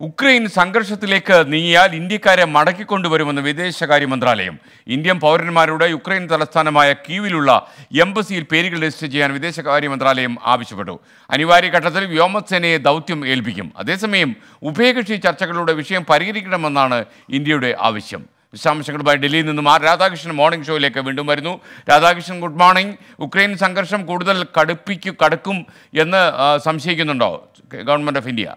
Ukraine സംഘർഷത്തിലേക്ക് നീങ്ങിയാൽ ഇന്ത്യക്കാരെ മടക്കിക്കൊണ്ടുവരുമെന്ന് വിദേശകാര്യ മന്ത്രാലയം ഇന്ത്യൻ പൗരന്മാരോട് യുക്രൈൻ തലസ്ഥാനമായ കീവിലുള്ള എംബസിയിൽ പേരുകൾ രജിസ്റ്റർ ചെയ്യാൻ വിദേശകാര്യ മന്ത്രാലയം ആവശ്യപ്പെട്ടു അനിവാര്യ ഘട്ടത്തിൽ വ്യോമസേനയെ ദൗത്യം ഏൽപ്പിക്കും അതേസമയം ഉഭയകക്ഷി ചർച്ചകളുടെ വിഷയം പരിഹരിക്കണമെന്നാണ് ഇന്ത്യയുടെ ആവശ്യം വിശദാംശങ്ങളുമായി ഡൽഹിയിൽ നിന്നും ആർ രാധാകൃഷ്ണൻ മോർണിംഗ് ഷോയിലേക്ക് വീണ്ടും വരുന്നു രാധാകൃഷ്ണൻ ഗുഡ് മോർണിംഗ് ഉക്രൈൻ സംഘർഷം കൂടുതൽ കടുപ്പിക്കു കടുക്കും എന്ന് ആ, സംശയിക്കുന്നുണ്ടോ government of India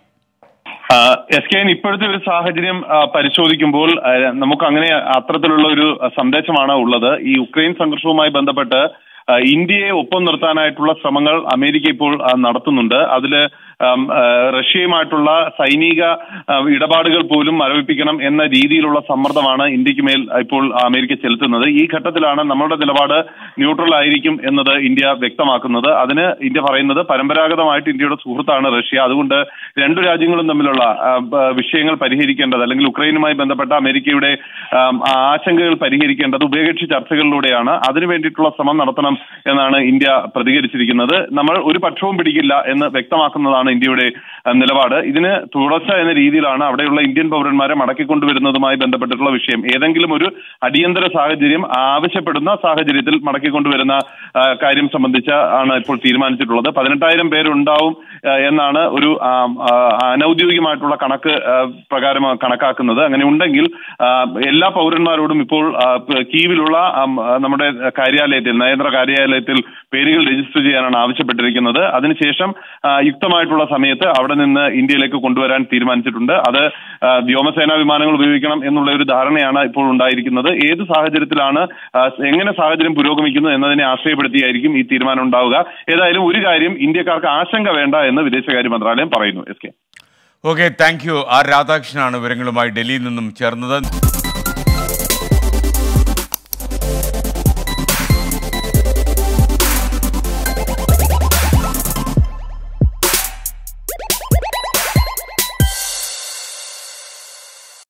S K ഇപ്പോഴത്തെ ഒരു സാഹചര്യം ആ, പരിശോധിക്കുമ്പോൾ ആ, നമുക്ക് അങ്ങനെ അത്തരത്തിലുള്ള ഒരു സന്ദേശമാണ് ഉള്ളത് ഈ ഉക്രൈൻ സംഘർഷവുമായി ബന്ധപ്പെട്ട് ആ, ഇന്ത്യയെ ഒപ്പം നിർത്താനായിട്ടുള്ള ശ്രമങ്ങൾ അമേരിക്ക ഇപ്പോൾ ആ, നടത്തുന്നുണ്ട് അതില് ആം, ആ, റഷ്യയുമായിട്ടുള്ള സൈനിക ആ, ഇടപാടുകൾ പോലും മരവിപ്പിക്കണം എന്ന രീതിയിലുള്ള സമ്മർദ്ദമാണ് ഇന്ത്യക്ക് മേൽ ഇപ്പോൾ അമേരിക്ക ചെലുത്തുന്നത് ഈ ഘട്ടത്തിലാണ് നമ്മളുടെ നിലപാട് ന്യൂട്രൽ ആയിരിക്കും എന്നത് ഇന്ത്യ വ്യക്തമാക്കുന്നത് അതിന് ഇന്ത്യ പറയുന്നത് പരമ്പരാഗതമായിട്ട് ഇന്ത്യയുടെ സുഹൃത്താണ് റഷ്യ അതുകൊണ്ട് രണ്ടു രാജ്യങ്ങളും തമ്മിലുള്ള ആ, ബ- വിഷയങ്ങൾ പരിഹരിക്കേണ്ടത് അല്ലെങ്കിൽ ഉക്രൈനുമായി ബന്ധപ്പെട്ട അമേരിക്കയുടെ ആം, ആശങ്കകൾ പരിഹരിക്കേണ്ടത് ഉഭയകക്ഷി ചർച്ചകളിലൂടെയാണ് അതിനു വേണ്ടിയിട്ടുള്ള ശ്രമം നടത്തണം എന്നാണ് ഇന്ത്യ പ്രതികരിച്ചിരിക്കുന്നത് നമ്മൾ ഒരു പക്ഷവും പിടിക്കില്ല എന്ന് വ്യക്തമാക്കുന്നതാണ് ഇന്ത്യയുടെ ആ, നിലപാട് ഇതിന് തുടർച്ച എന്ന രീതിയിലാണ് അവിടെയുള്ള ഇന്ത്യൻ പൗരന്മാരെ മടക്കിക്കൊണ്ടുവരുന്നതുമായി ബന്ധപ്പെട്ടിട്ടുള്ള വിഷയം ഏതെങ്കിലും ഒരു അടിയന്തര സാഹചര്യം ആവശ്യപ്പെടുന്ന സാഹചര്യത്തിൽ മടക്കിക്കൊണ്ടുവരുന്ന ആ, കാര്യം സംബന്ധിച്ച് ആണ് ഇപ്പോൾ തീരുമാനിച്ചിട്ടുള്ളത് പതിനെട്ടായിരം പേരുണ്ടാവും ആ, എന്നാണ് ഒരു ആ, ആ, അനൌദ്യോഗികമായിട്ടുള്ള കണക്ക് ആ, പ്രകാരം കണക്കാക്കുന്നത് അങ്ങനെ ഉണ്ടെങ്കിൽ ആ, എല്ലാ പൗരന്മാരോടും ഇപ്പോൾ ആ, പ- കീവിലുള്ള ആം, ആ, നമ്മുടെ കാര്യാലയത്തിൽ നയതന്ത്ര കാര്യാലയത്തിൽ പേരുകൾ രജിസ്റ്റർ ചെയ്യാനാണ് ആവശ്യപ്പെട്ടിരിക്കുന്നത് അതിനുശേഷം ആ, യുക്തമായിട്ടുള്ള സമയത്ത് അവിടെ നിന്ന് ഇന്ത്യയിലേക്ക് കൊണ്ടുവരാൻ തീരുമാനിച്ചിട്ടുണ്ട് അത് ആ, വ്യോമസേനാ വിമാനങ്ങൾ ഉപയോഗിക്കണം എന്നുള്ള ഒരു ധാരണയാണ് ഇപ്പോൾ ഉണ്ടായിരിക്കുന്നത് ഏത് സാഹചര്യത്തിലാണ് ആ, എങ്ങനെ സാഹചര്യം പുരോഗമിക്കുന്നു എന്നതിനെ ആശ്രയപ്പെടുത്തിയായിരിക്കും ഈ തീരുമാനം ഉണ്ടാവുക ഏതായാലും ഒരു കാര്യം ഇന്ത്യക്കാർക്ക് ആശങ്ക വേണ്ട എന്ന് വിദേശകാര്യ മന്ത്രാലയം പറയുന്നു S K okay thank you R രാധാകൃഷ്ണനാണ് വിവരങ്ങളുമായി ഡൽഹിയിൽ നിന്നും ചേർന്നത്